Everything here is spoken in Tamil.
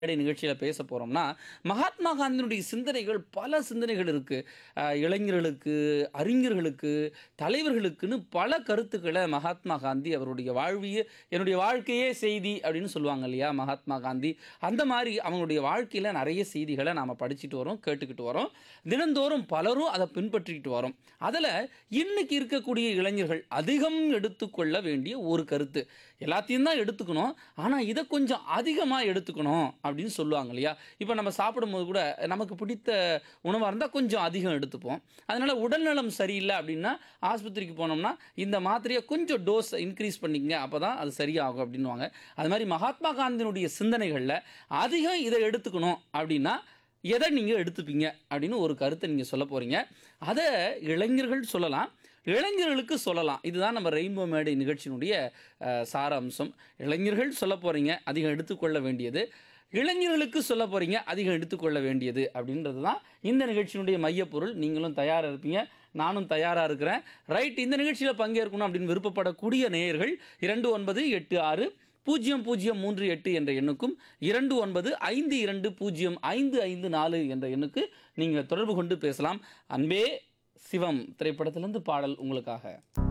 மேடை நிகழ்ச்சியில் பேச போகிறோம்னா மகாத்மா காந்தியினுடைய சிந்தனைகள் பல சிந்தனைகள் இருக்குது இளைஞர்களுக்கு அறிஞர்களுக்கு தலைவர்களுக்குன்னு பல கருத்துக்களை மகாத்மா காந்தி அவருடைய வாழ்விய என்னுடைய வாழ்க்கையே செய்தி அப்படின்னு சொல்லுவாங்க இல்லையா மகாத்மா காந்தி அந்த மாதிரி அவங்களுடைய வாழ்க்கையில் நிறைய செய்திகளை நாம் படிச்சுட்டு வரோம் கேட்டுக்கிட்டு வரோம் தினந்தோறும் பலரும் அதை பின்பற்றிக்கிட்டு வரோம் அதில் இன்னைக்கு இருக்கக்கூடிய இளைஞர்கள் அதிகம் எடுத்துக்கொள்ள வேண்டிய ஒரு கருத்து எல்லாத்தையும் தான் எடுத்துக்கணும் ஆனால் இதை கொஞ்சம் அதிகமாக எடுத்துக்கணும் அப்படின்னு சொல்லுவாங்க இல்லையா இப்போ நம்ம சாப்பிடும்போது கூட நமக்கு பிடித்த உணவாக இருந்தால் கொஞ்சம் அதிகம் எடுத்துப்போம் அதனால் உடல்நலம் சரியில்லை அப்படின்னா ஆஸ்பத்திரிக்கு போனோம்னா இந்த மாத்திரையை கொஞ்சம் டோஸ் இன்க்ரீஸ் பண்ணிக்கங்க அப்போ தான் அது சரியாகும் அப்படின்வாங்க அது மாதிரி மகாத்மா காந்தியினுடைய சிந்தனைகளில் அதிகம் இதை எடுத்துக்கணும் அப்படின்னா எதை நீங்கள் எடுத்துப்பீங்க அப்படின்னு ஒரு கருத்தை நீங்கள் சொல்ல போகிறீங்க அதை இளைஞர்கள் சொல்லலாம் இளைஞர்களுக்கு சொல்லலாம் இதுதான் நம்ம ரெயின்போ மேடை நிகழ்ச்சியினுடைய அஹ், சார அம்சம் இளைஞர்கள் சொல்ல போகிறீங்க அதிகம் எடுத்துக்கொள்ள வேண்டியது இளைஞர்களுக்கு சொல்ல போகிறீங்க அதிகம் எடுத்துக்கொள்ள வேண்டியது அப்படின்றது தான் இந்த நிகழ்ச்சியினுடைய மையப்பொருள் நீங்களும் தயாராக இருப்பீங்க நானும் தயாராக இருக்கிறேன் ரைட் இந்த நிகழ்ச்சியில் பங்கேற்கணும் அப்படின்னு விருப்பப்படக்கூடிய நேயர்கள் இரண்டு ஒன்பது எட்டு ஆறு பூஜ்ஜியம் பூஜ்ஜியம் மூன்று எட்டு என்ற எண்ணுக்கும் இரண்டு ஒன்பது ஐந்து இரண்டு பூஜ்ஜியம் ஐந்து ஐந்து நாலு என்ற எண்ணுக்கு நீங்கள் தொடர்பு கொண்டு பேசலாம் அன்பே சிவம் திரைப்படத்திலிருந்து பாடல் உங்களுக்காக